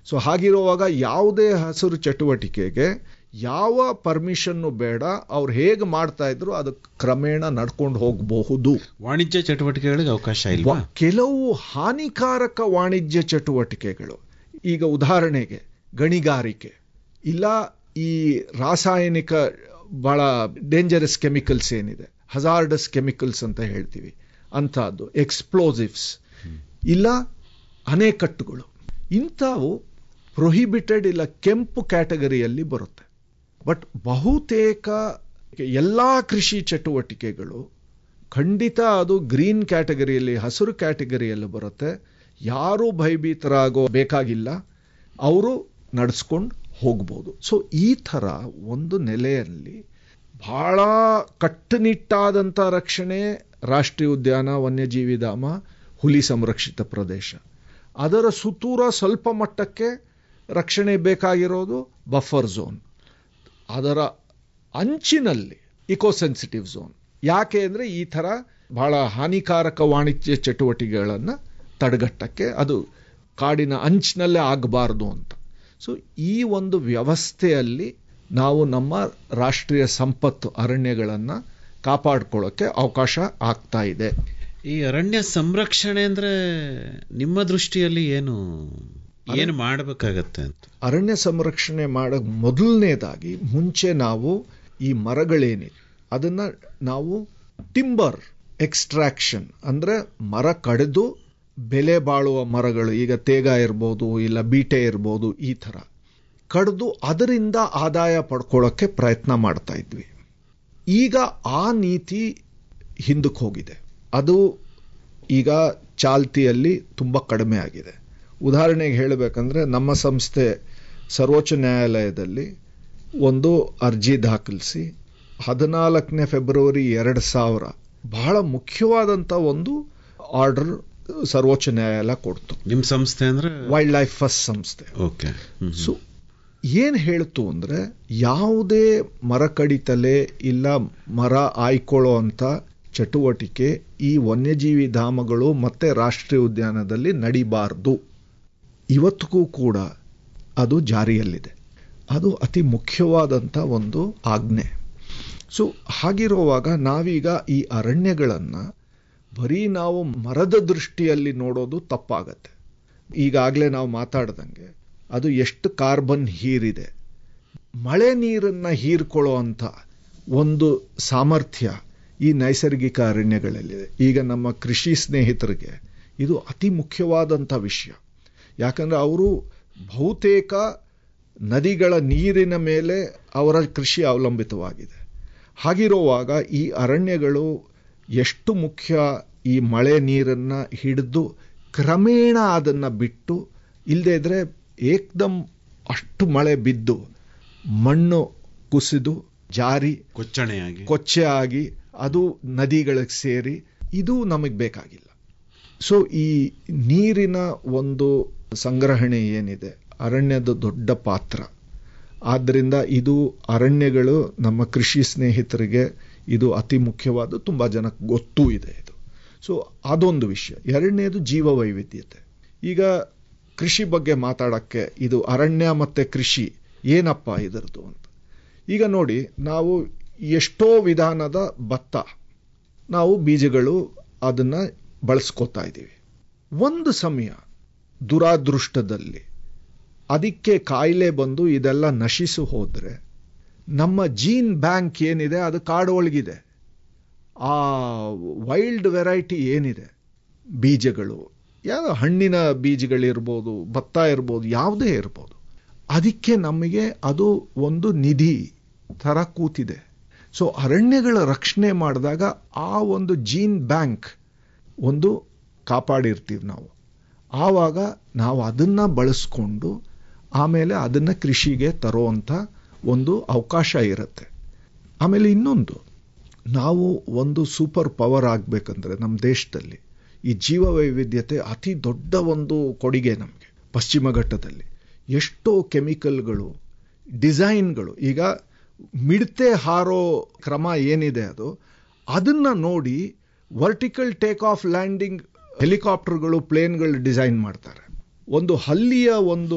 so ಹಾಗಿರುವಾಗ ಯಾವುದೇ ಹಸಿರು ಚಟುವಟಿಕೆಗೆ ಯಾವ ಪರ್ಮಿಷನ್ನು ಬೇಡ ಅವ್ರು ಹೇಗೆ ಮಾಡ್ತಾ ಇದ್ರು ಅದು ಕ್ರಮೇಣ ನಡ್ಕೊಂಡು ಹೋಗಬಹುದು ವಾಣಿಜ್ಯ ಚಟುವಟಿಕೆಗಳಿಗೆ ಅವಕಾಶ ಇಲ್ವಾ ಕೆಲವು ಹಾನಿಕಾರಕ ವಾಣಿಜ್ಯ ಚಟುವಟಿಕೆಗಳು ಈಗ ಉದಾಹರಣೆಗೆ ಗಣಿಗಾರಿಕೆ ಇಲ್ಲ ಈ ರಾಸಾಯನಿಕ ಬಹಳ ಡೇಂಜರಸ್ ಕೆಮಿಕಲ್ಸ್ ಏನಿದೆ ಹಜಾರ್ಡಸ್ ಕೆಮಿಕಲ್ಸ್ ಅಂತ ಹೇಳ್ತೀವಿ ಅಂಥದ್ದು ಎಕ್ಸ್ಪ್ಲೋಸಿವ್ಸ್ ಇಲ್ಲ ಅಣೆಕಟ್ಟುಗಳು ಇಂಥವು ಪ್ರೊಹಿಬಿಟೆಡ್ ಇಲ್ಲ ಕೆಂಪು ಕ್ಯಾಟಗರಿಯಲ್ಲಿ ಬರುತ್ತೆ ಬಟ್ ಬಹುತೇಕ ಎಲ್ಲ ಕೃಷಿ ಚಟುವಟಿಕೆಗಳು ಖಂಡಿತ ಅದು ಗ್ರೀನ್ ಕ್ಯಾಟಗರಿಯಲ್ಲಿ ಹಸಿರು ಕ್ಯಾಟಗರಿಯಲ್ಲಿ ಬರುತ್ತೆ ಯಾರೂ ಭಯಭೀತರಾಗೋ ಬೇಕಾಗಿಲ್ಲ ಅವರು ನಡೆಸ್ಕೊಂಡು ಹೋಗ್ಬೋದು ಸೊ ಈ ಥರ ಒಂದು ನೆಲೆಯಲ್ಲಿ ಬಹಳ ಕಟ್ಟುನಿಟ್ಟಾದಂಥ ರಕ್ಷಣೆ ರಾಷ್ಟ್ರೀಯ ಉದ್ಯಾನ ವನ್ಯಜೀವಿ ಧಾಮ ಹುಲಿ ಸಂರಕ್ಷಿತ ಪ್ರದೇಶ ಅದರ ಸುತ್ತೂರ ಸ್ವಲ್ಪ ಮಟ್ಟಕ್ಕೆ ರಕ್ಷಣೆ ಬೇಕಾಗಿರೋದು ಬಫರ್ ಝೋನ್ ಅದರ ಅಂಚಿನಲ್ಲಿ ಇಕೋಸೆನ್ಸಿಟಿವ್ ಝೋನ್ ಯಾಕೆ ಅಂದರೆ ಈ ಥರ ಬಹಳ ಹಾನಿಕಾರಕ ವಾಣಿಜ್ಯ ಚಟುವಟಿಕೆಗಳನ್ನು ತಡೆಗಟ್ಟಕ್ಕೆ ಅದು ಕಾಡಿನ ಅಂಚಿನಲ್ಲೇ ಆಗಬಾರ್ದು ಅಂತ ಸೊ ಈ ಒಂದು ವ್ಯವಸ್ಥೆಯಲ್ಲಿ ನಾವು ನಮ್ಮ ರಾಷ್ಟ್ರೀಯ ಸಂಪತ್ತು ಅರಣ್ಯಗಳನ್ನು ಕಾಪಾಡ್ಕೊಳ್ಳೋಕ್ಕೆ ಅವಕಾಶ ಆಗ್ತಾ ಇದೆ ಈ ಅರಣ್ಯ ಸಂರಕ್ಷಣೆ ಅಂದ್ರೆ ನಿಮ್ಮ ದೃಷ್ಟಿಯಲ್ಲಿ ಏನು ಏನು ಮಾಡಬೇಕಾಗತ್ತೆ ಅಂತ ಅರಣ್ಯ ಸಂರಕ್ಷಣೆ ಮಾಡ ಮೊದಲನೇದಾಗಿ ಮುಂಚೆ ನಾವು ಈ ಮರಗಳೇನಿದೆ ಅದನ್ನ ನಾವು ಟಿಂಬರ್ ಎಕ್ಸ್ಟ್ರಾಕ್ಷನ್ ಅಂದ್ರೆ ಮರ ಕಡಿದು ಬೆಲೆ ಬಾಳುವ ಮರಗಳು ಈಗ ತೇಗ ಇರ್ಬೋದು ಇಲ್ಲ ಬೀಟೆ ಇರ್ಬೋದು ಈ ಥರ ಕಡಿದು ಅದರಿಂದ ಆದಾಯ ಪಡ್ಕೊಳ್ಳೋಕ್ಕೆ ಪ್ರಯತ್ನ ಮಾಡ್ತಾ ಇದ್ವಿ ಈಗ ಆ ನೀತಿ ಹಿಂದಕ್ಕೆ ಹೋಗಿದೆ ಅದು ಈಗ ಚಾಲ್ತಿಯಲ್ಲಿ ತುಂಬ ಕಡಿಮೆ ಆಗಿದೆ ಉದಾಹರಣೆಗೆ ಹೇಳಬೇಕಂದ್ರೆ ನಮ್ಮ ಸಂಸ್ಥೆ ಸರ್ವೋಚ್ಚ ನ್ಯಾಯಾಲಯದಲ್ಲಿ ಒಂದು ಅರ್ಜಿ ದಾಖಲಿಸಿ ಹದಿನಾಲ್ಕನೇ ಫೆಬ್ರವರಿ ಎರಡು ಸಾವಿರ ಬಹಳ ಮುಖ್ಯವಾದಂಥ ಒಂದು ಆರ್ಡರ್ ಸರ್ವೋಚ್ಚ ನ್ಯಾಯಾಲಯ ಕೊಡ್ತು ನಿಮ್ಮ ಸಂಸ್ಥೆ ಅಂದ್ರೆ ವೈಲ್ಡ್ ಲೈಫ್ ಫಸ್ಟ್ ಸಂಸ್ಥೆ ಓಕೆ ಸೊ ಏನು ಹೇಳ್ತು ಅಂದರೆ ಯಾವುದೇ ಮರ ಕಡಿತಲೆ ಇಲ್ಲ ಮರ ಆಯ್ಕೊಳ್ಳೋ ಅಂಥ ಚಟುವಟಿಕೆ ಈ ವನ್ಯಜೀವಿ ಧಾಮಗಳು ಮತ್ತೆ ರಾಷ್ಟ್ರೀಯ ಉದ್ಯಾನದಲ್ಲಿ ನಡಿಬಾರ್ದು ಇವತ್ತಿಗೂ ಕೂಡ ಅದು ಜಾರಿಯಲ್ಲಿದೆ ಅದು ಅತಿ ಮುಖ್ಯವಾದಂಥ ಒಂದು ಆಜ್ಞೆ ಸೊ ಹಾಗಿರುವಾಗ ನಾವೀಗ ಈ ಅರಣ್ಯಗಳನ್ನು ಬರೀ ನಾವು ಮರದ ದೃಷ್ಟಿಯಲ್ಲಿ ನೋಡೋದು ತಪ್ಪಾಗತ್ತೆ ಈಗಾಗಲೇ ನಾವು ಮಾತಾಡ್ದಂಗೆ ಅದು ಎಷ್ಟು ಕಾರ್ಬನ್ ಹೀರಿದೆ ಮಳೆ ನೀರನ್ನು ಹೀರ್ಕೊಳ್ಳೋ ಅಂಥ ಒಂದು ಸಾಮರ್ಥ್ಯ ಈ ನೈಸರ್ಗಿಕ ಅರಣ್ಯಗಳಲ್ಲಿದೆ ಈಗ ನಮ್ಮ ಕೃಷಿ ಸ್ನೇಹಿತರಿಗೆ ಇದು ಅತಿ ಮುಖ್ಯವಾದಂಥ ವಿಷಯ ಯಾಕಂದರೆ ಅವರು ಬಹುತೇಕ ನದಿಗಳ ನೀರಿನ ಮೇಲೆ ಅವರ ಕೃಷಿ ಅವಲಂಬಿತವಾಗಿದೆ ಹಾಗಿರುವಾಗ ಈ ಅರಣ್ಯಗಳು ಎಷ್ಟು ಮುಖ್ಯ ಈ ಮಳೆ ನೀರನ್ನು ಹಿಡಿದು ಕ್ರಮೇಣ ಅದನ್ನು ಬಿಟ್ಟು ಇಲ್ಲದೇ ಇದ್ರೆ ಏಕ್ದಮ್ ಅಷ್ಟು ಮಳೆ ಬಿದ್ದು ಮಣ್ಣು ಕುಸಿದು ಜಾರಿ ಕೊಚ್ಚಣೆಯಾಗಿ ಕೊಚ್ಚೆ ಆಗಿ ಅದು ನದಿಗಳಿಗೆ ಸೇರಿ ಇದು ನಮಗೆ ಬೇಕಾಗಿಲ್ಲ ಸೊ ಈ ನೀರಿನ ಒಂದು ಸಂಗ್ರಹಣೆ ಏನಿದೆ ಅರಣ್ಯದ ದೊಡ್ಡ ಪಾತ್ರ ಆದ್ದರಿಂದ ಇದು ಅರಣ್ಯಗಳು ನಮ್ಮ ಕೃಷಿ ಸ್ನೇಹಿತರಿಗೆ ಇದು ಅತಿ ಮುಖ್ಯವಾದ ತುಂಬ ಜನಕ್ಕೆ ಗೊತ್ತೂ ಇದೆ ಇದು ಸೊ ಅದೊಂದು ವಿಷಯ ಎರಡನೇದು ಜೀವ ವೈವಿಧ್ಯತೆ ಈಗ ಕೃಷಿ ಬಗ್ಗೆ ಮಾತಾಡೋಕ್ಕೆ ಇದು ಅರಣ್ಯ ಮತ್ತು ಕೃಷಿ ಏನಪ್ಪ ಇದರದು ಅಂತ ಈಗ ನೋಡಿ ನಾವು ಎಷ್ಟೋ ವಿಧಾನದ ಭತ್ತ ನಾವು ಬೀಜಗಳು ಅದನ್ನು ಬಳಸ್ಕೋತಾ ಇದ್ದೀವಿ ಒಂದು ಸಮಯ ದುರಾದೃಷ್ಟದಲ್ಲಿ ಅದಕ್ಕೆ ಕಾಯಿಲೆ ಬಂದು ಇದೆಲ್ಲ ನಶಿಸು ಹೋದರೆ ನಮ್ಮ ಜೀನ್ ಬ್ಯಾಂಕ್ ಏನಿದೆ ಅದು ಕಾಡು ಒಳಗಿದೆ ಆ ವೈಲ್ಡ್ ವೆರೈಟಿ ಏನಿದೆ ಬೀಜಗಳು ಯಾವ ಹಣ್ಣಿನ ಬೀಜಗಳಿರ್ಬೋದು ಭತ್ತ ಇರ್ಬೋದು ಯಾವುದೇ ಇರ್ಬೋದು ಅದಕ್ಕೆ ನಮಗೆ ಅದು ಒಂದು ನಿಧಿ ಥರ ಕೂತಿದೆ ಸೊ ಅರಣ್ಯಗಳ ರಕ್ಷಣೆ ಮಾಡಿದಾಗ ಆ ಒಂದು ಜೀನ್ ಬ್ಯಾಂಕ್ ಒಂದು ಕಾಪಾಡಿರ್ತೀವಿ ನಾವು ಆವಾಗ ನಾವು ಅದನ್ನು ಬಳಸ್ಕೊಂಡು ಆಮೇಲೆ ಅದನ್ನು ಕೃಷಿಗೆ ತರುವಂಥ ಒಂದು ಅವಕಾಶ ಇರುತ್ತೆ ಆಮೇಲೆ ಇನ್ನೊಂದು ನಾವು ಒಂದು ಸೂಪರ್ ಪವರ್ ಆಗಬೇಕಂದ್ರೆ ನಮ್ಮ ದೇಶದಲ್ಲಿ ಈ ಜೀವ ವೈವಿಧ್ಯತೆ ಅತಿ ದೊಡ್ಡ ಒಂದು ಕೊಡುಗೆ ನಮಗೆ ಪಶ್ಚಿಮ ಘಟ್ಟದಲ್ಲಿ ಎಷ್ಟೋ ಕೆಮಿಕಲ್ಗಳು ಡಿಸೈನ್ಗಳು ಈಗ ಮಿಡತೆ ಹಾರೋ ಕ್ರಮ ಏನಿದೆ ಅದು ಅದನ್ನು ನೋಡಿ ವರ್ಟಿಕಲ್ ಟೇಕ್ ಆಫ್ ಲ್ಯಾಂಡಿಂಗ್ ಹೆಲಿಕಾಪ್ಟರ್ಗಳು ಪ್ಲೇನ್ಗಳು ಡಿಸೈನ್ ಮಾಡ್ತಾರೆ ಒಂದು ಹಲ್ಲಿಯ ಒಂದು